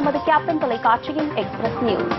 நமது கேப்டன் தொலைக்காட்சியின் express news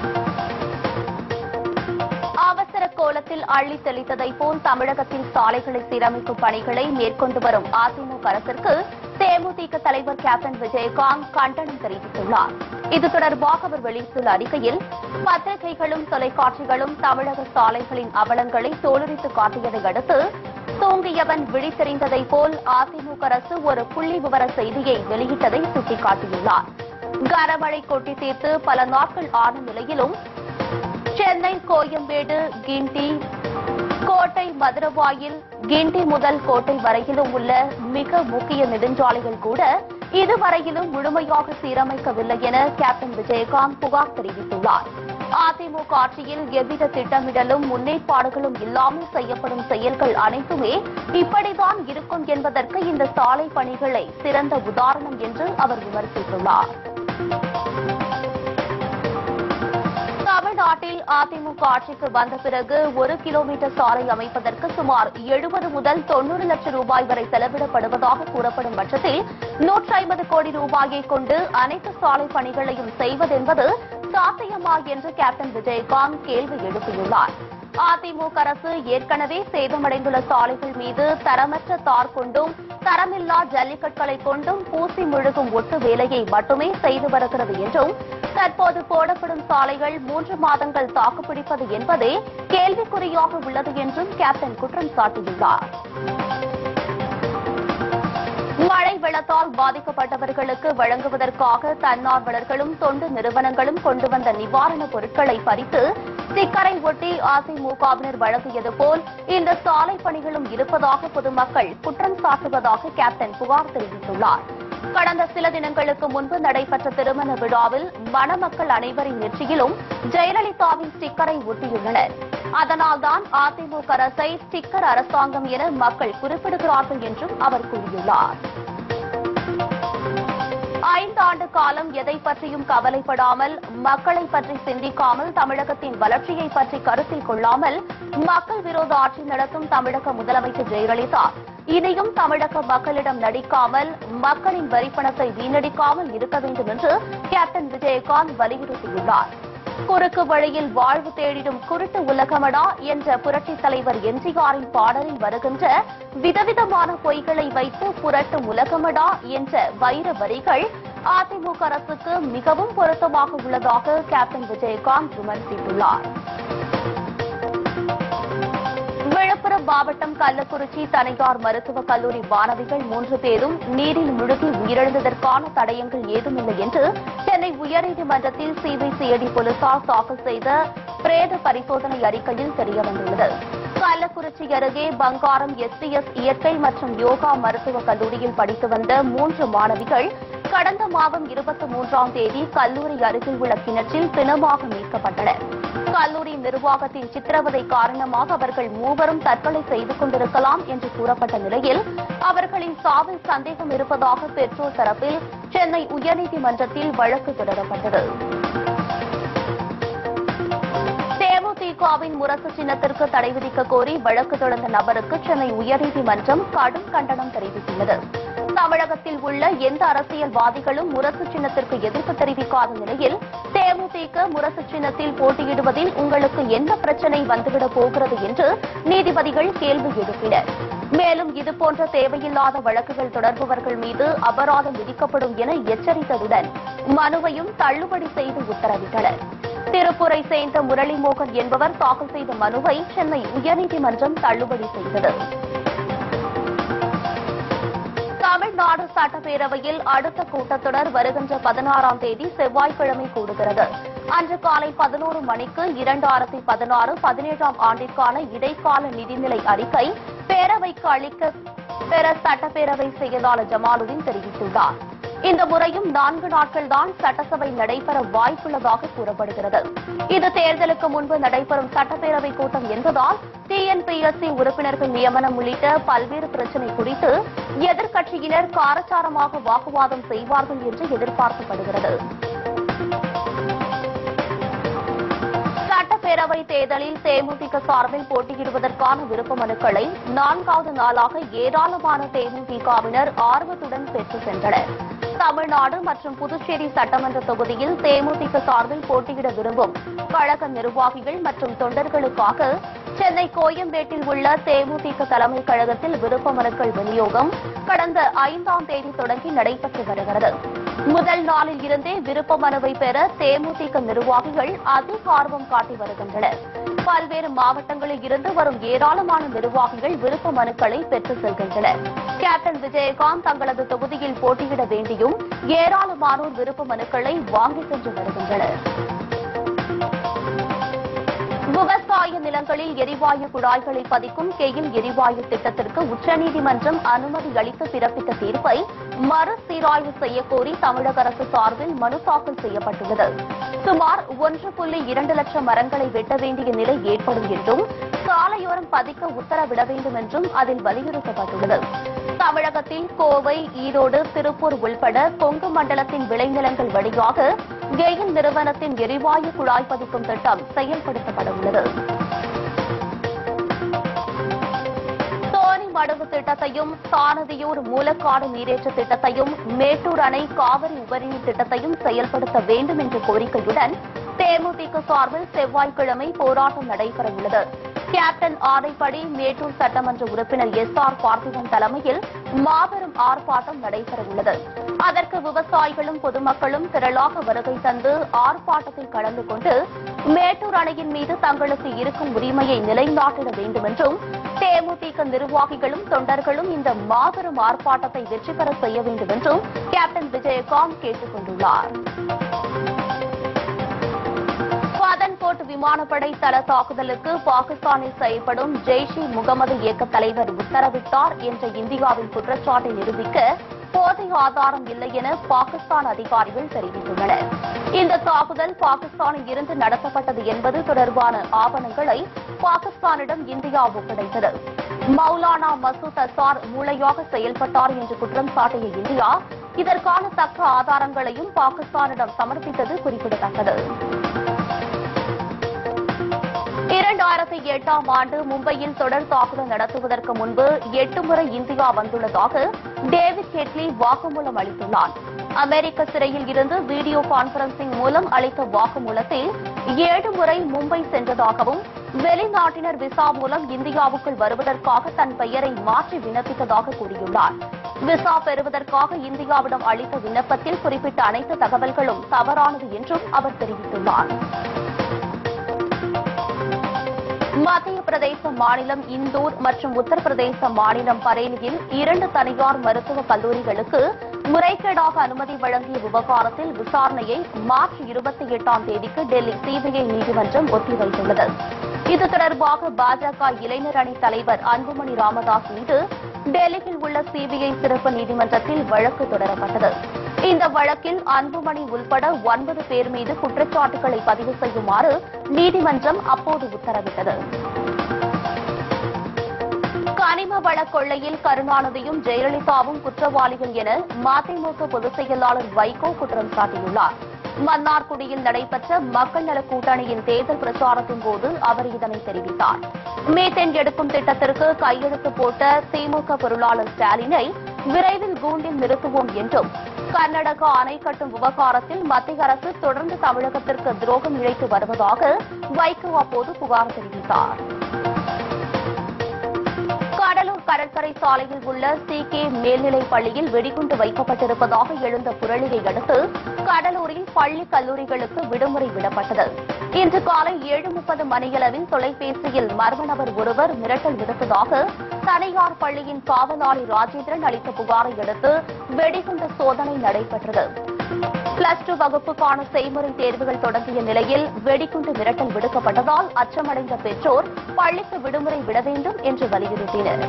அவசர கோலத்தில் அள்ளி தெளித்ததை போல் தமிழகத்தில் சாலைகளை சீரமைக்கும் பணிகளை மேற்கொண்டு வரும் அதிமுக அரசிற்கு தேமுதிக தலைவர் கேப்டன் விஜயகாந்த் கண்டனம் தெரிவித்துள்ளார் இது தொடர்பாக அவர் வெளியிட்டுள்ள அறிக்கையில் பத்திரிகைகளும் தொலைக்காட்சிகளும் தமிழக சாலைகளின் அவலங்களை தோலுரித்து காட்டியதை அடுத்து தூங்கியவன் விழித்தெறிந்ததை போல் அதிமுக அரசு ஒரு புள்ளி விவர செய்தியை வெளியிட்டதை சுட்டிக்காட்டியுள்ளார் கனமழை கொட்டி தீர்த்து பல நாட்கள் ஆன நிலையிலும் சென்னை கோயம்பேடு கிண்டி கோட்டை மதுரவாயில் கிண்டி முதல் கோட்டை வரையிலும் உள்ள மிக முக்கிய நெடுஞ்சாலைகள் கூட இதுவரையிலும் முழுமையாக சீரமைக்கவில்லை என கேப்டன் விஜயகாந்த் புகார் தெரிவித்துள்ளார் அதிமுக ஆட்சியில் எவ்வித திட்டமிடலும் முன்னேற்பாடுகளும் இல்லாமல் செய்யப்படும் செயல்கள் அனைத்துமே இப்படித்தான் இருக்கும் என்பதற்கு இந்த சாலை பணிகளை சிறந்த உதாரணம் என்று அவர் விமர்சித்துள்ளார் தமிழ்நாட்டில் அதிமுக ஆட்சிக்கு வந்த பிறகு ஒரு கிலோமீட்டர் சாலை அமைப்பதற்கு சுமார் எழுபது முதல் தொன்னூறு லட்சம் ரூபாய் வரை செலவிடப்படுவதாக கூறப்படும் பட்சத்தில் நூற்றி ஐம்பது கோடி ரூபாயை கொண்டு அனைத்து சாலை பணிகளையும் செய்வதென்பது சாத்தியமா என்று கேப்டன் விஜயகாந்த் கேள்வி எழுப்பியுள்ளார் அதிமுக அரசு ஏற்கனவே சேதமடைந்துள்ள சாலைகள் மீது தரமற்ற தார் கொண்டும் தரமில்லா ஜல்லிக்கற்களை கொண்டும் பூசி முழுகும் ஒட்டு வேலையை மட்டுமே செய்து வருகிறது என்றும் தற்போது போடப்படும் சாலைகள் மூன்று மாதங்கள் தாக்குப்பிடிப்பது என்பதே கேள்விக்குறியாக உள்ளது என்றும் கேப்டன் குற்றம் சாட்டியுள்ளார் மழை வெள்ளத்தால் பாதிக்கப்பட்டவர்களுக்கு வழங்குவதற்காக தன்னார்வலர்களும் தொண்டு நிறுவனங்களும் கொண்டு வந்த நிவாரணப் பொருட்களை பறித்து ஸ்டிக்கரை ஒட்டி அதிமுகவினர் வழங்கியது போல் இந்த சாலை பணிகளும் இருப்பதாக பொதுமக்கள் குற்றம் சாட்டுவதாக கேப்டன் புகார் தெரிவித்துள்ளார் கடந்த சில தினங்களுக்கு முன்பு நடைபெற்ற திருமண விழாவில் மணமக்கள் அனைவரின் நெற்றியிலும் ஜெயலலிதாவின் ஸ்டிக்கரை ஒட்டியுள்ளனர் அதனால்தான் அதிமுக அரசை ஸ்டிக்கர் அரசாங்கம் என மக்கள் குறிப்பிடுகிறார்கள் என்றும் அவர் கூறியுள்ளார் ஐந்தாண்டு காலம் எதை பற்றியும் கவலைப்படாமல் மக்களை பற்றி சிந்திக்காமல் தமிழகத்தின் வளர்ச்சியை பற்றி கருத்தில் கொள்ளாமல் மக்கள் விரோத ஆட்சி நடத்தும் தமிழக முதலமைச்சர் ஜெயலலிதா இனியும் தமிழக மக்களிடம் நடிக்காமல் மக்களின் வரிப்பணத்தை வீணடிக்காமல் இருக்க வேண்டும் என்று கேப்டன் விஜயகாந்த் வலியுறுத்தியுள்ளார் குறுக்கு வழியில் வாழ்வு தேடிடும் குருட்டு உலகமடா என்ற புரட்சித் தலைவர் எம்ஜிஆரின் பாடலில் வருகின்ற விதவிதமான பொய்களை வைத்து புரட்டும் உலகமடா என்ற வைர வரிகள் அதிமுக அரசுக்கு மிகவும் பொருத்தமாக உள்ளதாக கேப்டன் விஜயகாந்த் விமர்சித்துள்ளார் விழுப்புரம் மாவட்டம் கள்ளக்குறிச்சி தனியார் மருத்துவக் கல்லூரி மாணவிகள் மூன்று பேரும் நீரில் முழுகி உயிரிழந்ததற்கான தடயங்கள் ஏதுமில்லை என்று சென்னை உயர்நீதிமன்றத்தில் சிபிசிஐடி போலீசார் தாக்கல் செய்த பிரேத பரிசோதனை அறிக்கையில் தெரியவந்துள்ளது கள்ளக்குறிச்சி அருகே பங்காரம் எஸ்டிஎஸ் இயற்கை மற்றும் யோகா மருத்துவக் கல்லூரியில் படித்து வந்த மூன்று மாணவிகள் கடந்த மாதம் இருபத்தி மூன்றாம் தேதி கல்லூரி அருகில் உள்ள கிணற்றில் பிணமாக மீட்கப்பட்டனர் கல்லூரி நிர்வாகத்தின் சித்திரவதை காரணமாக அவர்கள் மூவரும் தற்கொலை செய்து கொண்டிருக்கலாம் என்று கூறப்பட்ட நிலையில் அவர்களின் சாவில் சந்தேகம் இருப்பதாக பெற்றோர் தரப்பில் சென்னை உயர்நீதிமன்றத்தில் வழக்கு தொடரப்பட்டது தேமுதிகவின் முரசு சின்னத்திற்கு தடை விதிக்க கோரி வழக்கு தொடர்ந்த நபருக்கு சென்னை உயர்நீதிமன்றம் கடும் கண்டனம் தெரிவித்துள்ளது தமிழகத்தில் உள்ள எந்த அரசியல்வாதிகளும் முரசு சின்னத்திற்கு எதிர்ப்பு தெரிவிக்காத நிலையில் தேமுதிக முரசு சின்னத்தில் போட்டியிடுவதில் உங்களுக்கு என்ன பிரச்சனை வந்துவிடப் போகிறது என்று நீதிபதிகள் கேள்வி எழுப்பினர் மேலும் இதுபோன்ற தேவையில்லாத வழக்குகள் தொடர்பவர்கள் மீது அபராதம் விதிக்கப்படும் என எச்சரித்ததுடன் மனுவையும் தள்ளுபடி செய்து உத்தரவிட்டனர் திருப்பூரை சேர்ந்த முரளிமோகன் என்பவர் தாக்கல் செய்த மனுவை சென்னை உயர்நீதிமன்றம் தள்ளுபடி செய்தது தமிழ்நாடு சட்டப்பேரவையில் அடுத்த கூட்டத்தொடர் வருகின்ற பதினாறாம் தேதி செவ்வாய்க்கிழமை கூடுகிறது அன்று காலை பதினோரு மணிக்கு இரண்டாயிரத்தி பதினாறு பதினேழாம் ஆண்டிற்கான இடைக்கால நிதிநிலை அறிக்கை பேரவைக்கு அளிக்க பெற சட்டப்பேரவை செயலாளர் ஜமாலுதீன் தெரிவித்துள்ளார் இந்த முறையும் நான்கு நாட்கள் தான் சட்டசபை நடைபெற வாய்ப்புள்ளதாக கூறப்படுகிறது இது தேர்தலுக்கு முன்பு நடைபெறும் சட்டப்பேரவை கூட்டம் என்பதால் டிஎன்பிஎஸ்சி உறுப்பினர்கள் நியமனம் உள்ளிட்ட பல்வேறு பிரச்சினை குறித்து எதிர்க்கட்சியினர் காரசாரமாக வாக்குவாதம் செய்வார்கள் என்று எதிர்பார்க்கப்படுகிறது சட்டப்பேரவை தேர்தலில் தேமுதிக சார்பில் போட்டியிடுவதற்கான விருப்ப மனுக்களை நான்காவது நாளாக ஏராளமான தேமுதிகவினர் ஆர்வத்துடன் பெற்று சென்றனர் தமிழ்நாடு மற்றும் புதுச்சேரி சட்டமன்ற தொகுதியில் தேமுதிக சார்பில் போட்டியிட விரும்பும் கழக நிர்வாகிகள் மற்றும் தொண்டர்களுக்காக சென்னை கோயம்பேட்டில் உள்ள தேமுதிக தலைமை கழகத்தில் விருப்ப மனுக்கள் விநியோகம் கடந்த ஐந்தாம் தேதி தொடங்கி நடைபெற்று வருகிறது முதல் நாளில் இருந்தே விருப்ப மனுவை பெற தேமுதிக நிர்வாகிகள் அதிக ஆர்வம் காட்டி வருகின்றனர் பல்வேறு மாவட்டங்களில் இருந்து வரும் ஏராளமான நிர்வாகிகள் விருப்ப மனுக்களை பெற்று செல்கின்றனர் கேப்டன் விஜயகாந்த் தங்களது தொகுதியில் போட்டியிட வேண்டியும் ஏராளமானோர் விருப்ப மனுக்களை வாங்கி சென்று வருகின்றனர் விவசாய நிலங்களில் எரிவாயு குழாய்களை பதிக்கும் கெயில் எரிவாயு திட்டத்திற்கு உச்சநீதிமன்றம் அனுமதி அளித்து பிறப்பித்த தீர்ப்பை மறுசீராய்வு செய்யக்கோரி தமிழக அரசு சார்பில் மனு தாக்கல் செய்யப்பட்டுள்ளது சுமார் ஒன்று புள்ளி இரண்டு லட்சம் மரங்களை வெட்ட வேண்டிய நிலை ஏற்படும் என்றும் சாலையோரம் பதிக்க உத்தரவிட வேண்டும் என்றும் அதில் வலியுறுத்தப்பட்டுள்ளது தமிழகத்தில் கோவை ஈரோடு திருப்பூர் உள்பட கொங்கு மண்டலத்தின் விளைநிலங்கள் வழியாக கெயில் நிறுவனத்தின் எரிவாயு குழாய் பதிக்கும் திட்டம் செயல்படுத்தப்பட உள்ளது தோணி மடுவு திட்டத்தையும் சானதியூர் மூலக்காடு நீரேற்று திட்டத்தையும் மேட்டூர் அணை காவிரி உபரிநீர் திட்டத்தையும் செயல்படுத்த வேண்டும் என்ற கோரிக்கையுடன் தேமுதிக சார்பில் செவ்வாய்க்கிழமை போராட்டம் நடைபெற உள்ளது கேப்டன் ஆரைப்படி மேட்டூர் சட்டமன்ற உறுப்பினர் எஸ் ஆர் பார்த்திபன் தலைமையில் மாபெரும் ஆர்ப்பாட்டம் நடைபெற உள்ளது அதற்கு விவசாயிகளும் பொதுமக்களும் திரளாக வருகை தந்து ஆர்ப்பாட்டத்தில் கலந்து கொண்டு மேட்டூர் அணையின் மீது தங்களுக்கு இருக்கும் உரிமையை நிலைநாட்டிட வேண்டும் என்றும் தேமுதிக நிர்வாகிகளும் தொண்டர்களும் இந்த மாபெரும் ஆர்ப்பாட்டத்தை வெற்றி பெற செய்ய வேண்டும் என்றும் கேப்டன் விஜயகாந்த் கேட்டுக் கொண்டுள்ளார் பதன்கோட் விமானப்படை தள தாக்குதலுக்கு பாகிஸ்தானில் செயல்படும் ஜெய்ஷ் இ முகமது இயக்க தலைவர் உத்தரவிட்டார் என்ற இந்தியாவின் குற்றச்சாட்டை நிரூபிக்க போதிய ஆதாரம் இல்லை என பாகிஸ்தான் அதிகாரிகள் தெரிவித்துள்ளனர் இந்த தாக்குதல் பாகிஸ்தானில் இருந்து நடத்தப்பட்டது என்பது தொடர்பான ஆவணங்களை பாகிஸ்தானிடம் இந்தியா ஒப்படைத்தது மௌலானா மசூத் அசார் மூளையாக செயல்பட்டார் என்று குற்றம் சாட்டிய இந்தியா இதற்கான தக்க ஆதாரங்களையும் பாகிஸ்தானிடம் சமர்ப்பித்தது குறிப்பிடத்தக்கது இரண்டாயிரத்தி எட்டாம் ஆண்டு மும்பையில் தொடர் தாக்குதல் நடத்துவதற்கு முன்பு எட்டு முறை இந்தியா வந்துள்ளதாக டேவிட் ஹெட்லி வாக்குமூலம் அளித்துள்ளார் அமெரிக்க சிறையில் இருந்து வீடியோ கான்பரன்சிங் மூலம் அளித்த வாக்குமூலத்தில் ஏழு முறை மும்பை சென்றதாகவும் வெளிநாட்டினர் விசா மூலம் இந்தியாவுக்குள் வருவதற்காக தன் பெயரை மாற்றி விண்ணப்பித்ததாக கூறியுள்ளார் விசா பெறுவதற்காக இந்தியாவிடம் அளித்த விண்ணப்பத்தில் குறிப்பிட்ட அனைத்து தகவல்களும் தவறானது என்றும் அவர் தெரிவித்துள்ளார் மத்திய பிரதேச மாநிலம் இந்தூர் மற்றும் உத்தரப்பிரதேச மாநிலம் பரேலியில் இரண்டு தனியார் மருத்துவக் கல்லூரிகளுக்கு முறைகேடாக அனுமதி வழங்கிய விவகாரத்தில் விசாரணையை மார்ச் இருபத்தி எட்டாம் தேதிக்கு டெல்லி சிபிஐ நீதிமன்றம் ஒத்திவைத்துள்ளது இது தொடர்பாக பாஜக இளைஞர் அணி தலைவர் அன்புமணி ராமதாஸ் மீது டெல்லியில் உள்ள சிபிஐ சிறப்பு நீதிமன்றத்தில் வழக்கு தொடரப்பட்டது இந்த வழக்கில் அன்புமணி உள்பட ஒன்பது பேர் மீது குற்றச்சாட்டுகளை பதிவு செய்யுமாறு நீதிமன்றம் அப்போது உத்தரவிட்டது கனிம வள கொள்ளையில் கருணாநிதியும் ஜெயலலிதாவும் குற்றவாளிகள் என மதிமுக பொதுச் செயலாளர் வைகோ குற்றம் சாட்டியுள்ளார் மன்னார்குடியில் நடைபெற்ற மக்கள் நல கூட்டணியின் தேர்தல் பிரச்சாரத்தின் போது அவர் இதனை தெரிவித்தார் மீத்தேன் எடுக்கும் திட்டத்திற்கு கையெழுத்து போட்ட திமுக பொருளாளர் ஸ்டாலினை விரைவில் கூண்டில் நிறுத்துவோம் என்றும் கர்நாடகா அணை கட்டும் விவகாரத்தில் மத்திய அரசு தொடர்ந்து தமிழகத்திற்கு துரோகம் இழைத்து வருவதாக வைகோ அப்போது புகார் தெரிவித்தார் கடலூர் கடற்கரை சாலையில் உள்ள சி கே மேல்நிலைப் பள்ளியில் வெடிகுண்டு வைக்கப்பட்டிருப்பதாக எழுந்த புரளியை அடுத்து கடலூரில் பள்ளி கல்லூரிகளுக்கு விடுமுறை விடப்பட்டது இன்று காலை ஏழு முப்பது மணியளவில் தொலைபேசியில் மர்ம நபர் ஒருவர் மிரட்டல் விடுத்ததாக தனியார் பள்ளியின் காவலாளி ராஜேந்திரன் அளித்த புகாரை அடுத்து வெடிகுண்டு சோதனை நடைபெற்றது பிளஸ் டூ வகுப்புக்கான செய்முறை தேர்வுகள் தொடங்கிய நிலையில் வெடிகுண்டு மிரட்டல் விடுக்கப்பட்டதால் அச்சமடைந்த பெற்றோர் பள்ளிக்கு விடுமுறை விட வேண்டும் என்று வலியுறுத்தினர்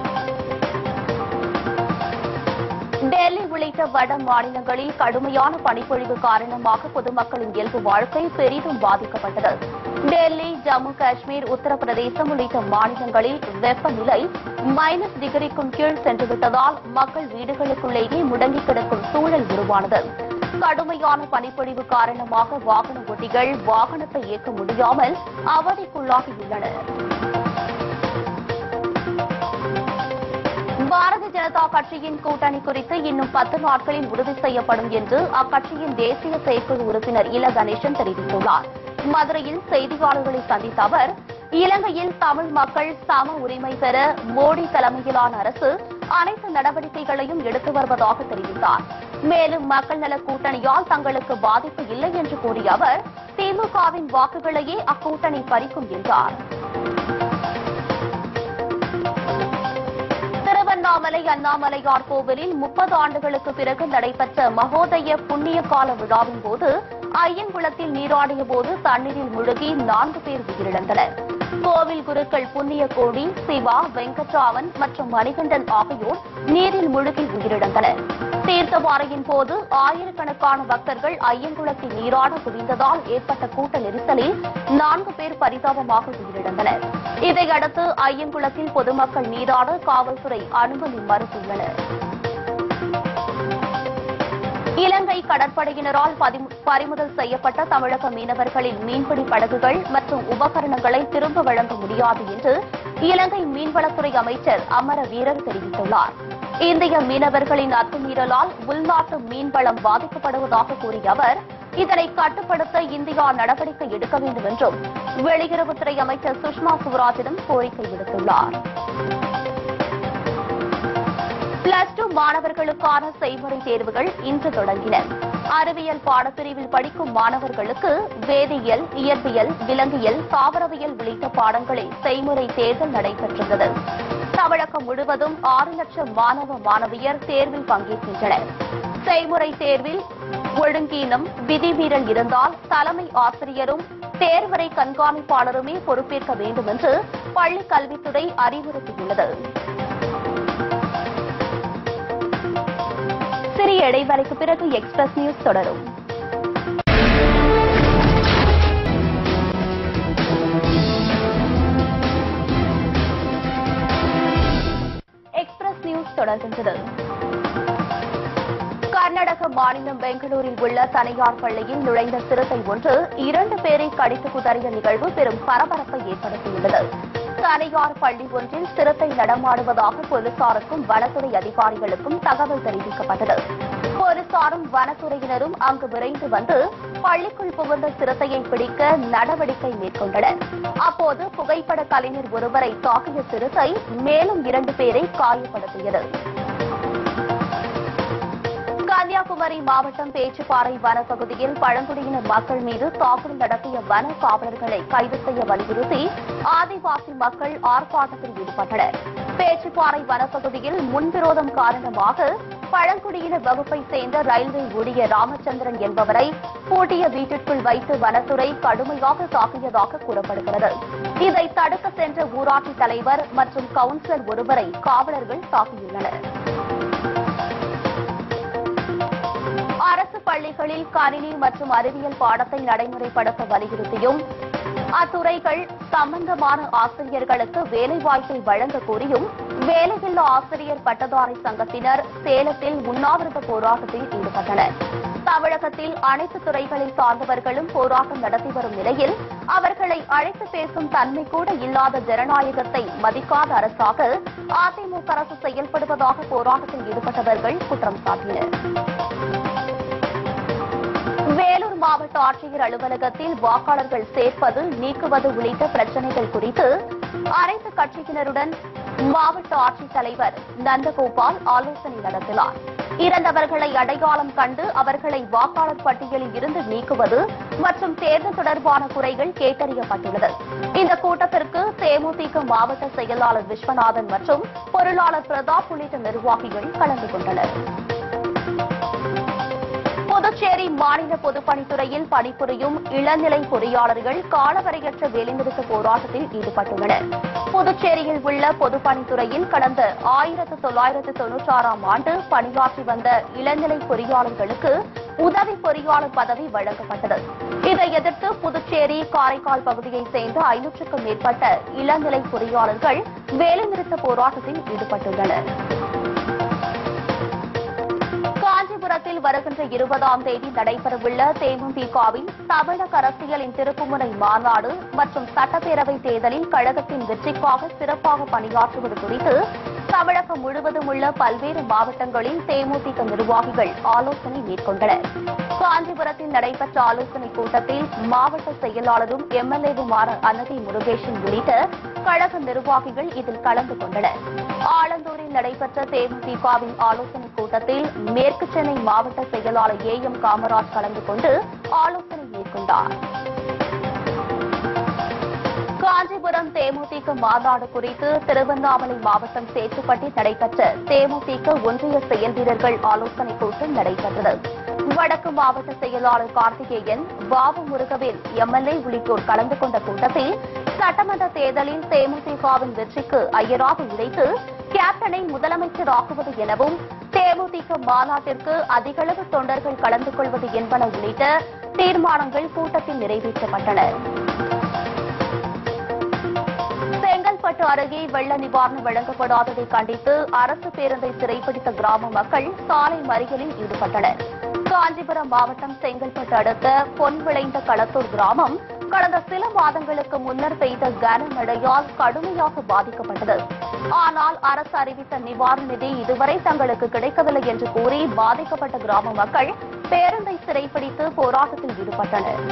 டெல்லி உள்ளிட்ட வட மாநிலங்களில் கடுமையான பனிப்பொழிவு காரணமாக பொதுமக்களின் இயல்பு வாழ்க்கை பெரிதும் பாதிக்கப்பட்டது டெல்லி ஜம்மு காஷ்மீர் உத்தரப்பிரதேசம் உள்ளிட்ட மாநிலங்களில் வெப்பநிலை மைனஸ் டிகிரிக்கும் கீழ் சென்றுவிட்டதால் மக்கள் வீடுகளுக்குள்ளேயே முடங்கி கிடக்கும் சூழல் உருவானது கடுமையான பனிப்பொழிவு காரணமாக வாகன ஓட்டிகள் வாகனத்தை இயக்க முடியாமல் அவதிக்குள்ளாகியுள்ளனர் பாரதிய ஜனதா கட்சியின் கூட்டணி குறித்து இன்னும் பத்து நாட்களில் உறுதி செய்யப்படும் என்று அக்கட்சியின் தேசிய செயற்குழு உறுப்பினர் இல கணேசன் தெரிவித்துள்ளார் மதுரையில் செய்தியாளர்களை சந்தித்த அவர் இலங்கையில் தமிழ் மக்கள் சம உரிமை பெற மோடி தலைமையிலான அரசு அனைத்து நடவடிக்கைகளையும் எடுத்து வருவதாக தெரிவித்தார் மேலும் மக்கள் நல கூட்டணியால் தங்களுக்கு பாதிப்பு இல்லை என்று கூறிய அவர் திமுகவின் வாக்குகளையே அக்கூட்டணி பறிக்கும் என்றார் திருவண்ணாமலை அண்ணாமலையார் கோவிலில் முப்பது ஆண்டுகளுக்கு பிறகு நடைபெற்ற மகோதய புண்ணிய கால விழாவின் போது ஐயங்குளத்தில் நீராடிய போது தண்ணீரில் முழுகி நான்கு பேர் உயிரிழந்தனர் கோவில் குருக்கள் புண்ணிய கோடி சிவா வெங்கட்ராமன் மற்றும் மணிகண்டன் ஆகியோர் நீரில் முழுகி உயிரிழந்தனர் தீர்த்தவாரையின் போது ஆயிரக்கணக்கான பக்தர்கள் ஐயங்குளத்தில் நீராட குவிந்ததால் ஏற்பட்ட கூட்ட நெரிசலில் நான்கு பேர் பரிதாபமாக உயிரிழந்தனர் இதையடுத்து ஐயங்குளத்தில் பொதுமக்கள் நீராட காவல்துறை அனுமதி மறுத்துள்ளனர் இலங்கை கடற்படையினரால் பதிமு- பறிமுதல் செய்யப்பட்ட தமிழக மீனவர்களின் மீன்பிடி படகுகள் மற்றும் உபகரணங்களை திரும்ப வழங்க முடியாது என்று இலங்கை மீன்வளத்துறை அமைச்சர் அமர வீரர் தெரிவித்துள்ளார் இந்திய மீனவர்களின் அத்துமீறலால் உள்நாட்டு மீன்வளம் பாதிக்கப்படுவதாக கூறிய அவர் இதனை கட்டுப்படுத்த இந்தியா நடவடிக்கை எடுக்க வேண்டும் என்றும் வெளியுறவுத்துறை அமைச்சர் சுஷ்மா சுவராஜிடம் கோரிக்கை விடுத்துள்ளார் பிளஸ் டூ மாணவர்களுக்கான செய்முறை தேர்வுகள் இன்று தொடங்கின அறிவியல் பாடப்பிரிவில் படிக்கும் மாணவர்களுக்கு வேதியியல் இயற்பியல் விலங்கியல் தாவரவியல் உள்ளிட்ட பாடங்களில் செய்முறை தேர்தல் நடைபெற்றது தமிழகம் முழுவதும் ஆறு லட்சம் மாணவ மாணவியர் தேர்வில் பங்கேற்கின்றனர் செய்முறை தேர்வில் ஒழுங்கீனம் விதிமீறல் இருந்தால் தலைமை ஆசிரியரும் தேர்வரை கண்காணிப்பாளருமே பொறுப்பேற்க வேண்டும் என்று பள்ளிக் கல்வித்துறை அறிவுறுத்தியுள்ளது சிறிய இடைவெளிக்கு பிறகு எக்ஸ்பிரஸ் நியூஸ் தொடரும் எக்ஸ்பிரஸ் நியூஸ் தொடர்கின்றது கர்நாடக மாநிலம் பெங்களூரில் உள்ள தனியார் பள்ளியில் நுழைந்த சிறுத்தை ஒன்று இரண்டு பேரை கடித்து குதறிய நிகழ்வு பெரும் பரபரப்பை ஏற்படுத்தியுள்ளது தனியார் பள்ளி ஒன்றில் சிறுத்தை நடமாடுவதாக போலீசாருக்கும் வனத்துறை அதிகாரிகளுக்கும் தகவல் தெரிவிக்கப்பட்டது போலீசாரும் வனத்துறையினரும் அங்கு விரைந்து வந்து பள்ளிக்குள் புகுந்த சிறுத்தையை பிடிக்க நடவடிக்கை மேற்கொண்டனர் அப்போது புகைப்பட கலைஞர் ஒருவரை தாக்கிய சிறுத்தை மேலும் இரண்டு பேரை காயப்படுத்தியது கன்னியாகுமரி மாவட்டம் பேச்சுப்பாறை வனப்பகுதியில் பழங்குடியினர் மக்கள் மீது தாக்குதல் நடத்திய வன காவலர்களை கைது செய்ய வலியுறுத்தி ஆதிவாசி மக்கள் ஆர்ப்பாட்டத்தில் ஈடுபட்டனர் பேச்சுப்பாறை வனப்பகுதியில் முன்விரோதம் காரணமாக பழங்குடியினர் வகுப்பை சேர்ந்த ரயில்வே ஊழியர் ராமச்சந்திரன் என்பவரை பூட்டிய வீட்டிற்குள் வைத்து வனத்துறை கடுமையாக தாக்கியதாக கூறப்படுகிறது இதை தடுக்க சென்ற ஊராட்சி தலைவர் மற்றும் கவுன்சிலர் ஒருவரை காவலர்கள் தாக்கியுள்ளனர் அரசு பள்ளிகளில் கணினி மற்றும் அறிவியல் பாடத்தை நடைமுறைப்படுத்த வலியுறுத்தியும் அத்துறைகள் சம்பந்தமான ஆசிரியர்களுக்கு வேலைவாய்ப்பை வழங்க கோரியும் வேலையில்லா ஆசிரியர் பட்டதாரி சங்கத்தினர் சேலத்தில் உண்ணாவிரத போராட்டத்தில் ஈடுபட்டனர் தமிழகத்தில் அனைத்து துறைகளில் சார்ந்தவர்களும் போராட்டம் நடத்தி வரும் நிலையில் அவர்களை அழைத்து பேசும் தன்மை கூட இல்லாத ஜனநாயகத்தை மதிக்காத அரசாக அதிமுக அரசு செயல்படுவதாக போராட்டத்தில் ஈடுபட்டவர்கள் குற்றம் சாட்டினர் வேலூர் மாவட்ட ஆட்சியர் அலுவலகத்தில் வாக்காளர்கள் சேர்ப்பது நீக்குவது உள்ளிட்ட பிரச்சனைகள் குறித்து அனைத்து கட்சியினருடன் மாவட்ட ஆட்சித்தலைவர் நந்தகோபால் ஆலோசனை நடத்தினார் இறந்தவர்களை அடையாளம் கண்டு அவர்களை வாக்காளர் பட்டியலில் இருந்து நீக்குவது மற்றும் தேர்தல் தொடர்பான குறைகள் கேட்டறியப்பட்டுள்ளது இந்த கூட்டத்திற்கு தேமுதிக மாவட்ட செயலாளர் விஸ்வநாதன் மற்றும் பொருளாளர் பிரதாப் உள்ளிட்ட நிர்வாகிகள் கலந்து கொண்டனர் புதுச்சேரி மாநில பொதுப்பணித்துறையில் பணிபுரியும் இளநிலை பொறியாளர்கள் காலவரையற்ற வேலைநிறுத்த போராட்டத்தில் ஈடுபட்டுள்ளனர் புதுச்சேரியில் உள்ள பொதுப்பணித்துறையில் கடந்த ஆயிரத்து தொள்ளாயிரத்து தொன்னூற்றாறாம் ஆண்டு பணியாற்றி வந்த இளநிலை பொறியாளர்களுக்கு உதவி பொறியாளர் பதவி வழங்கப்பட்டது இதை எதிர்த்து புதுச்சேரி காரைக்கால் பகுதியைச் சேர்ந்த ஐநூற்றுக்கும் மேற்பட்ட இளநிலை பொறியாளர்கள் வேலைநிறுத்த போராட்டத்தில் ஈடுபட்டுள்ளனர் காஞ்சிபுரத்தில் வருகின்ற இருபதாம் தேதி நடைபெறவுள்ள தேமுதிகவின் தமிழக அரசியலின் திருப்புமுனை மாநாடு மற்றும் சட்டப்பேரவை தேர்தலில் கழகத்தின் வெற்றிக்காக சிறப்பாக பணியாற்றுவது குறித்து தமிழகம் முழுவதும் உள்ள பல்வேறு மாவட்டங்களில் தேமுதிக நிர்வாகிகள் ஆலோசனை மேற்கொண்டனர் காஞ்சிபுரத்தில் நடைபெற்ற ஆலோசனைக் கூட்டத்தில் மாவட்ட செயலாளரும் எம்எல்ஏவுமான அன்னதி முருகேசன் உள்ளிட்ட கழக நிர்வாகிகள் இதில் கலந்து கொண்டனர் ஆலந்தூரில் நடைபெற்ற தேமுதிகவின் ஆலோசனைக் கூட்டத்தில் மேற்கு சென்னை மாவட்ட செயலாளர் ஏ எம் காமராஜ் கலந்து கொண்டு ஆலோசனை மேற்கொண்டார் காஞ்சிபுரம் தேமுதிக மாநாடு குறித்து திருவண்ணாமலை மாவட்டம் சேத்துப்பட்டில் நடைபெற்ற தேமுதிக ஒன்றிய செயல் வீரர்கள் ஆலோசனைக் கூட்டம் நடைபெற்றது வடக்கு மாவட்ட செயலாளர் கார்த்திகேயன் பாபு முருகவேல் எம்எல்ஏ உள்ளிட்டோர் கலந்து கொண்ட கூட்டத்தில் சட்டமன்ற தேர்தலில் தேமுதிகவின் வெற்றிக்கு ஐயராக உழைத்து கேப்டனை முதலமைச்சர் ஆக்குவது எனவும் தேமுதிக மாநாட்டிற்கு அதிகளவு தொண்டர்கள் கலந்து கொள்வது என்பன உள்ளிட்ட தீர்மானங்கள் கூட்டத்தில் நிறைவேற்றப்பட்டன செங்கல்பட்டு அருகே வெள்ள நிவாரணம் வழங்கப்படாததை கண்டித்து அரசு பேருந்தை சிறைப்பிடித்த கிராம மக்கள் சாலை மறியலில் ஈடுபட்டனர் காஞ்சிபுரம் மாவட்டம் செங்கல்பட்டு அடுத்த பொன் விளைந்த களத்தூர் கிராமம் கடந்த சில மாதங்களுக்கு முன்னர் பெய்த கனமழையால் கடுமையாக பாதிக்கப்பட்டது ஆனால் அரசு அறிவித்த நிவாரண நிதி இதுவரை தங்களுக்கு கிடைக்கவில்லை என்று கூறி பாதிக்கப்பட்ட கிராம மக்கள் பேருந்தை சிறைப்பிடித்து போராட்டத்தில் ஈடுபட்டனர்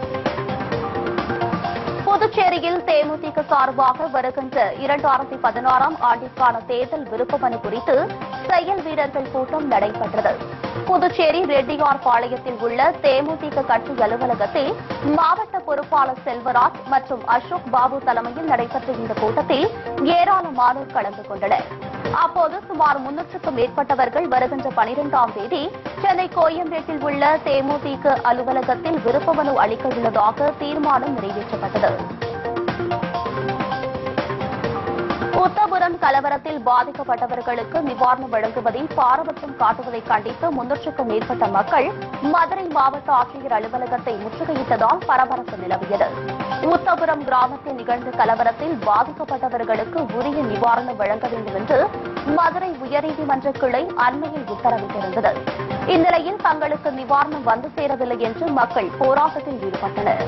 புதுச்சேரியில் தேமுதிக சார்பாக வருகின்ற இரண்டாயிரத்தி பதினாறாம் ஆண்டிற்கான தேர்தல் விருப்பமனு குறித்து செயல் வீரர்கள் கூட்டம் நடைபெற்றது புதுச்சேரி ரெட்டியார் பாளையத்தில் உள்ள தேமுதிக கட்சி அலுவலகத்தில் மாவட்ட பொறுப்பாளர் செல்வராஜ் மற்றும் அசோக் பாபு தலைமையில் நடைபெற்ற இந்த கூட்டத்தில் ஏராளமானோர் கலந்து கொண்டனர் அப்போது சுமார் முன்னூற்றுக்கும் மேற்பட்டவர்கள் வருகின்ற பனிரெண்டாம் தேதி சென்னை கோயம்பேட்டில் உள்ள தேமுதிக அலுவலகத்தில் விருப்பமனு அளிக்க உள்ளதாக தீர்மானம் நிறைவேற்றப்பட்டது உத்தபுரம் கலவரத்தில் பாதிக்கப்பட்டவர்களுக்கு நிவாரணம் வழங்குவதில் பாரபட்சம் காட்டுவதை கண்டித்து முன்னூற்றுக்கும் மேற்பட்ட மக்கள் மதுரை மாவட்ட ஆட்சியர் அலுவலகத்தை முற்றுகையிட்டதால் பரபரப்பு நிலவியது உத்தபுரம் கிராமத்தில் நிகழ்ந்த கலவரத்தில் பாதிக்கப்பட்டவர்களுக்கு உரிய நிவாரணம் வழங்க வேண்டும் என்று மதுரை உயர்நீதிமன்ற கிளை அண்மையில் உத்தரவிட்டிருந்தது இந்நிலையில் தங்களுக்கு நிவாரணம் வந்து சேரவில்லை என்று மக்கள் போராட்டத்தில் ஈடுபட்டனர்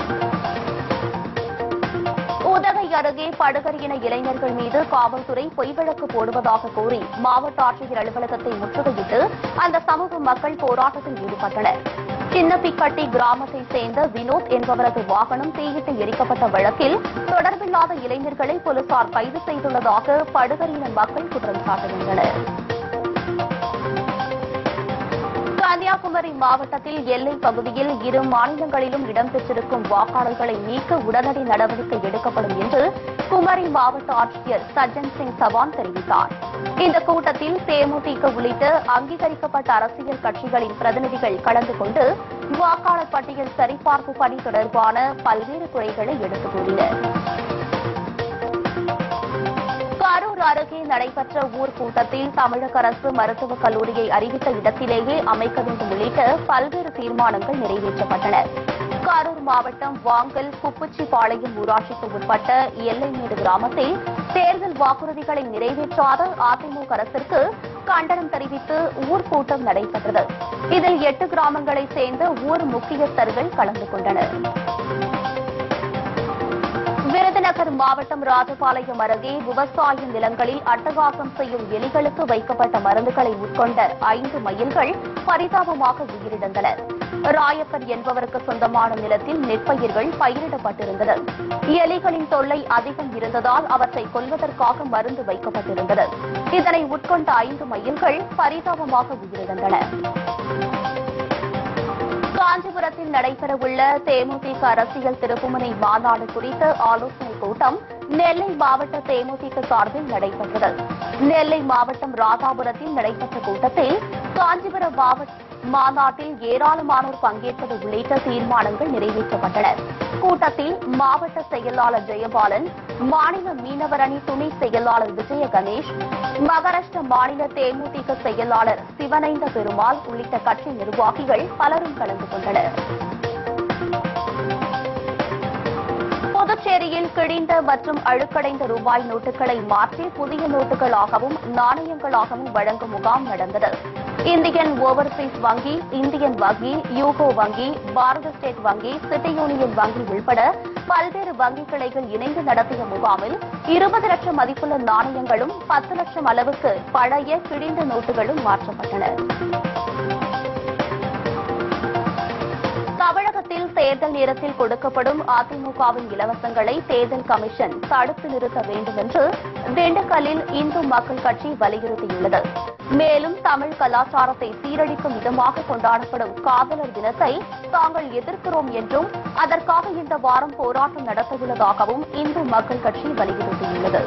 உதகை அருகே படுகரியின இளைஞர்கள் மீது காவல்துறை பொய் வழக்கு போடுவதாக கூறி மாவட்ட ஆட்சியர் அலுவலகத்தை முற்றுகையிட்டு அந்த சமூக மக்கள் போராட்டத்தில் ஈடுபட்டனர் சின்னப்பிக்கட்டி கிராமத்தைச் சேர்ந்த வினோத் என்பவரது வாகனம் தீயிட்டு எரிக்கப்பட்ட வழக்கில் தொடர்பில்லாத இளைஞர்களை போலீசார் கைது செய்துள்ளதாக படுகரியின மக்கள் குற்றம் சாட்டுகின்றனர் கன்னியாகுமரி மாவட்டத்தில் எல்லை பகுதியில் இரு மாநிலங்களிலும் இடம்பெற்றிருக்கும் வாக்காளர்களை நீக்க உடனடி நடவடிக்கை எடுக்கப்படும் என்று குமரி மாவட்ட ஆட்சியர் சஜ்ஜன் சிங் சவான் தெரிவித்தார் இந்த கூட்டத்தில் தேமுதிக உள்ளிட்ட அங்கீகரிக்கப்பட்ட அரசியல் கட்சிகளின் பிரதிநிதிகள் கலந்து கொண்டு வாக்காளர் பட்டியல் சரிபார்ப்பு பணி தொடர்பான பல்வேறு குறைகளை எடுத்துக் கூறினர் கரூர் அருகே நடைபெற்ற ஊர் கூட்டத்தில் தமிழக அரசு மருத்துவக் கல்லூரியை அறிவித்த இடத்திலேயே அமைக்க வேண்டும் உள்ளிட்ட பல்வேறு தீர்மானங்கள் நிறைவேற்றப்பட்டன கரூர் மாவட்டம் வாங்கல் குப்புச்சிபாளையம் ஊராட்சிக்கு உட்பட்ட எல்லைமேடு கிராமத்தில் தேர்தல் வாக்குறுதிகளை நிறைவேற்றாத அதிமுக அரசிற்கு கண்டனம் தெரிவித்து ஊர் கூட்டம் நடைபெற்றது இதில் எட்டு கிராமங்களைச் சேர்ந்த ஊர் முக்கியஸ்தர்கள் கலந்து கொண்டனர் விருதுநகர் மாவட்டம் ராஜபாளையம் அருகே விவசாய நிலங்களில் அட்டகாசம் செய்யும் எலிகளுக்கு வைக்கப்பட்ட மருந்துகளை உட்கொண்ட ஐந்து மயில்கள் பரிதாபமாக உயிரிழந்தனர் ராயப்பர் என்பவருக்கு சொந்தமான நிலத்தில் நெற்பயிர்கள் பயிரிடப்பட்டிருந்தது எலிகளின் தொல்லை அதிகம் இருந்ததால் அவற்றை கொல்வதற்காக மருந்து வைக்கப்பட்டிருந்தது இதனை உட்கொண்ட ஐந்து மயில்கள் பரிதாபமாக உயிரிழந்தன காஞ்சிபுரத்தில் நடைபெறவுள்ள தேமுதிக அரசியல் திருப்புமுனை மாநாடு குறித்த ஆலோசனைக் கூட்டம் நெல்லை மாவட்ட தேமுதிக சார்பில் நடைபெற்றது நெல்லை மாவட்டம் ராதாபுரத்தில் நடைபெற்ற கூட்டத்தில் காஞ்சிபுரம் மாவட்ட மாநாட்டில் ஏராளமானோர் பங்கேற்பது உள்ளிட்ட தீர்மானங்கள் நிறைவேற்றப்பட்டன கூட்டத்தில் மாவட்ட செயலாளர் ஜெயபாலன் மாநில மீனவர் அணி துணை செயலாளர் விஜய கணேஷ் மகாராஷ்டிர மாநில தேமுதிக செயலாளர் சிவனைந்த பெருமாள் உள்ளிட்ட கட்சி நிர்வாகிகள் பலரும் கலந்து கொண்டனர் புதுச்சேரியில் கிழிந்த மற்றும் அழுக்கடைந்த ரூபாய் நோட்டுகளை மாற்றி புதிய நோட்டுகளாகவும் நாணயங்களாகவும் வழங்கும் முகாம் நடந்தது இந்தியன் ஓவர்சீஸ் வங்கி இந்தியன் வங்கி யூகோ வங்கி பாரத ஸ்டேட் வங்கி சிட்டி யூனியன் வங்கி உள்பட பல்வேறு வங்கி கிளைகள் இணைந்து நடத்திய முகாமில் இருபது லட்சம் மதிப்புள்ள நாணயங்களும் பத்து லட்சம் அளவுக்கு பழைய கிழிந்த நோட்டுகளும் மாற்றப்பட்டன தமிழகத்தில் தேர்தல் நேரத்தில் கொடுக்கப்படும் அதிமுகவின் இலவசங்களை தேர்தல் கமிஷன் தடுத்து நிறுத்த வேண்டும் என்று திண்டுக்கல்லில் இந்து மக்கள் கட்சி வலியுறுத்தியுள்ளது மேலும் தமிழ் கலாச்சாரத்தை சீரழிக்கும் விதமாக கொண்டாடப்படும் காதலர் தினத்தை தாங்கள் எதிர்க்கிறோம் என்றும் அதற்காக இந்த வாரம் போராட்டம் நடத்தவுள்ளதாகவும் இந்து மக்கள் கட்சி வலியுறுத்தியுள்ளது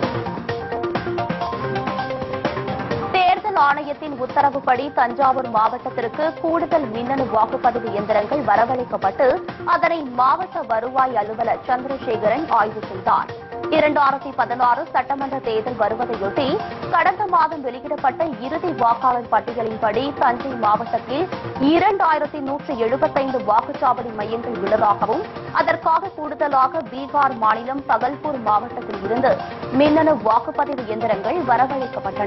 தேர்தல் ஆணையத்தின் உத்தரவுப்படி தஞ்சாவூர் மாவட்டத்திற்கு கூடுதல் மின்னணு வாக்குப்பதிவு இயந்திரங்கள் வரவழைக்கப்பட்டு அதனை மாவட்ட வருவாய் அலுவலர் சந்திரசேகரன் ஆய்வு செய்தார் இரண்டாயிரத்தி பதினாறு சட்டமன்ற தேர்தல் வருவதையொட்டி கடந்த மாதம் வெளியிடப்பட்ட இறுதி வாக்காளர் பட்டியலின்படி தஞ்சை மாவட்டத்தில் இரண்டாயிரத்தி நூற்று எழுபத்தைந்து வாக்குச்சாவடி மையங்கள் உள்ளதாகவும் அதற்காக கூடுதலாக பீகார் மாநிலம் பகல்பூர் மாவட்டத்தில் இருந்து மின்னணு வாக்குப்பதிவு இயந்திரங்கள் வரவழைக்கப்பட்டன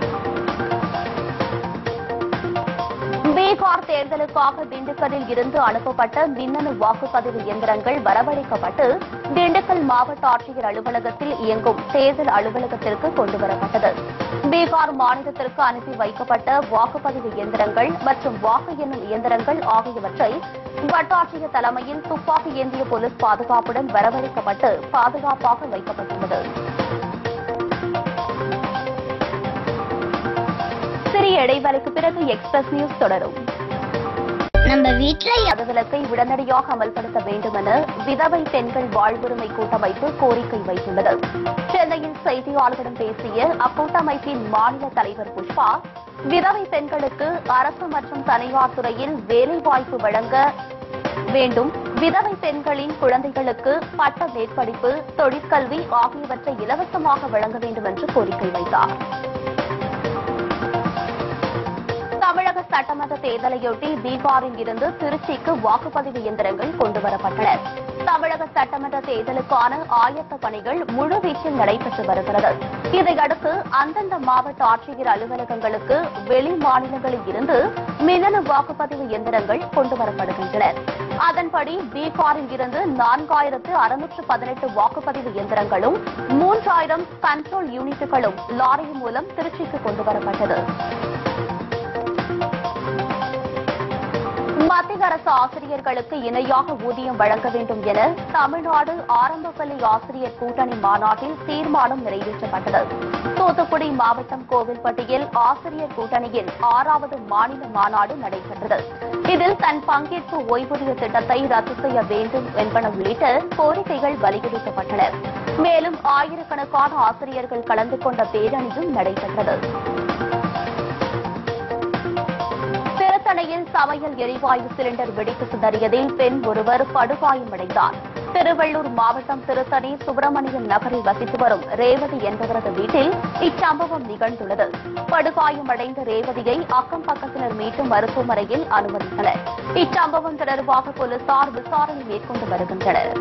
பீகார் தேர்தலுக்காக திண்டுக்கல்லில் இருந்து அனுப்பப்பட்ட மின்னணு வாக்குப்பதிவு இயந்திரங்கள் வரவழைக்கப்பட்டு திண்டுக்கல் மாவட்ட ஆட்சியர் அலுவலகத்தில் இயங்கும் தேர்தல் அலுவலகத்திற்கு கொண்டுவரப்பட்டது பீகார் மாநிலத்திற்கு அனுப்பி வைக்கப்பட்ட வாக்குப்பதிவு இயந்திரங்கள் மற்றும் வாக்கு எண்ணும் இயந்திரங்கள் ஆகியவற்றை வட்டாட்சியர் தலைமையில் துப்பாக்கி ஏந்திய போலீஸ் பாதுகாப்புடன் வரவழைக்கப்பட்டு பாதுகாப்பாக வைக்கப்பட்டுள்ளது சிறிய இடைவெளிக்கு பிறகு எக்ஸ்பிரஸ் நியூஸ் தொடரும் நம்ம வீட்ல மதுவிலக்கை உடனடியாக அமல்படுத்த வேண்டும் என விதவை பெண்கள் வாழ்வுரிமை கூட்டமைப்பு கோரிக்கை வைத்துள்ளது சென்னையில் செய்தியாளர்களிடம் பேசிய அக்கூட்டமைப்பின் மாநில தலைவர் புஷ்பா விதவை பெண்களுக்கு அரசு மற்றும் தனியார் துறையில் வேலைவாய்ப்பு வழங்க வேண்டும் விதவை பெண்களின் குழந்தைகளுக்கு பட்ட மேற்படிப்பு தொழிற்கல்வி ஆகியவற்றை இலவசமாக வழங்க வேண்டும் என்று கோரிக்கை வைத்தார் தமிழக சட்டமன்ற தேர்தலையொட்டி பீகாரில் இருந்து திருச்சிக்கு வாக்குப்பதிவு இயந்திரங்கள் கொண்டுவரப்பட்டன தமிழக சட்டமன்ற தேர்தலுக்கான ஆயத்த பணிகள் முழுவீச்சில் நடைபெற்று வருகிறது இதையடுத்து அந்தந்த மாவட்ட ஆட்சியர் அலுவலகங்களுக்கு வெளி மாநிலங்களில் இருந்து மின்னணு வாக்குப்பதிவு இயந்திரங்கள் கொண்டுவரப்படுகின்றன அதன்படி பீகாரில் இருந்து நான்காயிரத்து அறுநூற்று பதினெட்டு வாக்குப்பதிவு இயந்திரங்களும் மூன்றாயிரம் கண்ட்ரோல் யூனிட்டுகளும் லாரி மூலம் திருச்சிக்கு கொண்டுவரப்பட்டது மத்திய அரசு ஆசிரியர்களுக்கு இணையாக ஊதியம் வழங்க வேண்டும் என தமிழ்நாடு ஆரம்ப பள்ளி ஆசிரியர் கூட்டணி மாநாட்டில் தீர்மானம் நிறைவேற்றப்பட்டது தூத்துக்குடி மாவட்டம் கோவில்பட்டியில் ஆசிரியர் கூட்டணியின் ஆறாவது மாநில மாநாடு நடைபெற்றது இதில் தன் பங்கேற்பு ஓய்வூதிய திட்டத்தை ரத்து செய்ய வேண்டும் என்பன உள்ளிட்ட கோரிக்கைகள் வலியுறுத்தப்பட்டன மேலும் ஆயிரக்கணக்கான ஆசிரியர்கள் கலந்து கொண்ட பேரணியும் நடைபெற்றது திருத்தணியில் சமையல் எரிவாயு சிலிண்டர் வெடித்து சிதறியதில் பெண் ஒருவர் படுகாயமடைந்தார் திருவள்ளூர் மாவட்டம் திருத்தணி சுப்பிரமணியம் நகரில் வசித்து வரும் ரேவதி என்பவரது வீட்டில் இச்சம்பவம் நிகழ்ந்துள்ளது படுகாயமடைந்த ரேவதியை அக்கம் பக்கத்தினர் மீட்டு மருத்துவமனையில் அனுமதித்தனர் இச்சம்பவம் தொடர்பாக போலீசார் விசாரணை மேற்கொண்டு வருகின்றனர்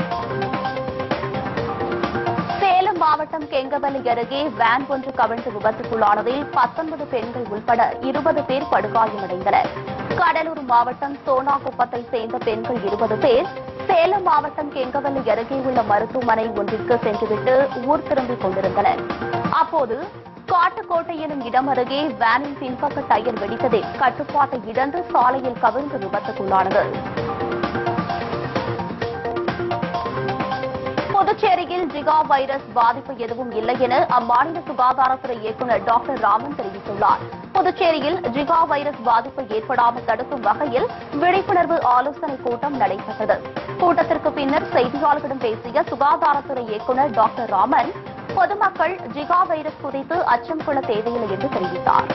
சேலம் மாவட்டம் கெங்கவல்லி அருகே வேன் ஒன்று கவிழ்ந்து விபத்துக்குள்ளானதில் பத்தொன்பது பெண்கள் உட்பட இருபது பேர் படுகாயமடைந்தனர் கடலூர் மாவட்டம் சோனாகுப்பத்தை சேர்ந்த பெண்கள் இருபது பேர் சேலம் மாவட்டம் கெங்கவல்லி அருகே உள்ள மருத்துவமனை ஒன்றிற்கு சென்றுவிட்டு ஊர் திரும்பிக் கொண்டிருந்தனர் அப்போது காட்டுக்கோட்டை எனும் இடம் அருகே வேனின் பின்பக்க டயர் வெடித்ததில் கட்டுப்பாட்டை இழந்து சாலையில் கவிழ்ந்து விபத்துக்குள்ளானது புதுச்சேரியில் ஜிகா வைரஸ் பாதிப்பு எதுவும் இல்லை என அம்மாநில சுகாதாரத்துறை இயக்குநர் டாக்டர் ராமன் தெரிவித்துள்ளார் புதுச்சேரியில் ஜிகா வைரஸ் பாதிப்பு ஏற்படாமல் தடுக்கும் வகையில் விழிப்புணர்வு ஆலோசனை கூட்டம் நடைபெற்றது கூட்டத்திற்கு பின்னர் செய்தியாளர்களிடம் பேசிய சுகாதாரத்துறை இயக்குநர் டாக்டர் ராமன் பொதுமக்கள் ஜிகா வைரஸ் குறித்து அச்சம் கொள்ள தேவையில்லை என்று தெரிவித்தார்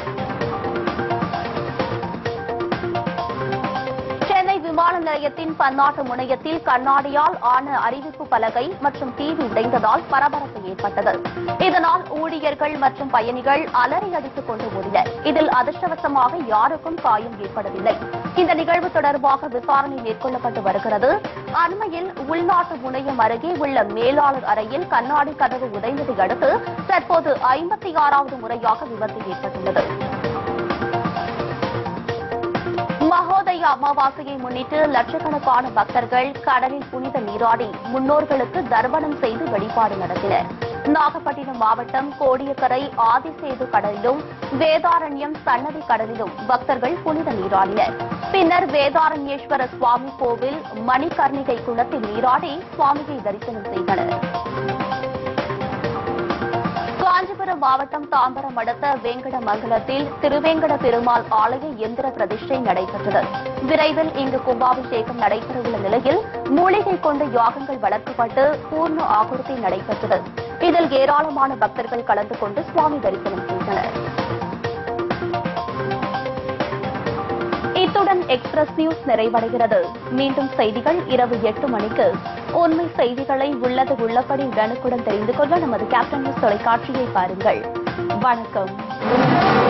சென்னை விமான நிலையத்தின் பன்னாட்டு முனையத்தில் கண்ணாடியால் ஆன அறிவிப்பு பலகை மற்றும் டிவி உடைந்ததால் பரபரப்பு ஏற்பட்டது இதனால் ஊழியர்கள் மற்றும் பயணிகள் அலறி அடித்துக் கொண்டு ஓடினர் இதில் அதிர்ஷ்டவசமாக யாருக்கும் காயம் ஏற்படவில்லை இந்த நிகழ்வு தொடர்பாக விசாரணை மேற்கொள்ளப்பட்டு வருகிறது அண்மையில் உள்நாட்டு முனையம் அருகே உள்ள மேலாளர் அறையில் கண்ணாடி கதவு உடைந்ததை அடுத்து தற்போது ஐம்பத்தி ஆறாவது முறையாக விபத்து ஏற்பட்டுள்ளது மகோதயா அமாவாசையை முன்னிட்டு லட்சக்கணக்கான பக்தர்கள் கடலில் புனித நீராடி முன்னோர்களுக்கு தர்ப்பணம் செய்து வழிபாடு நடத்தினர் நாகப்பட்டினம் மாவட்டம் கோடியக்கரை ஆதிசேது கடலிலும் வேதாரண்யம் சன்னதி கடலிலும் பக்தர்கள் புனித நீராடினர் பின்னர் வேதாரண்யேஸ்வர சுவாமி கோவில் மணிகர்ணிகை குளத்தில் நீராடி சுவாமியை தரிசனம் செய்தனர் காஞ்சிபுரம் மாவட்டம் தாம்பரம் அடுத்த வேங்கடமங்கலத்தில் திருவேங்கட பெருமாள் ஆலய எந்திர பிரதிஷ்டை நடைபெற்றது விரைவில் இங்கு கும்பாபிஷேகம் நடைபெறவுள்ள நிலையில் மூலிகை கொண்ட யாகங்கள் வளர்க்கப்பட்டு பூர்ண ஆகுர்த்தி நடைபெற்றது இதில் ஏராளமான பக்தர்கள் கலந்து கொண்டு சுவாமி தரிசனம் செய்தனர் இத்துடன் எக்ஸ்பிரஸ் நியூஸ் நிறைவடைகிறது மீண்டும் செய்திகள் இரவு எட்டு மணிக்கு உண்மை செய்திகளை உள்ளது உள்ளபடி உடனுக்குடன் தெரிந்து கொள்ள நமது கேப்டன் நியூஸ் தொலைக்காட்சியை பாருங்கள் வணக்கம்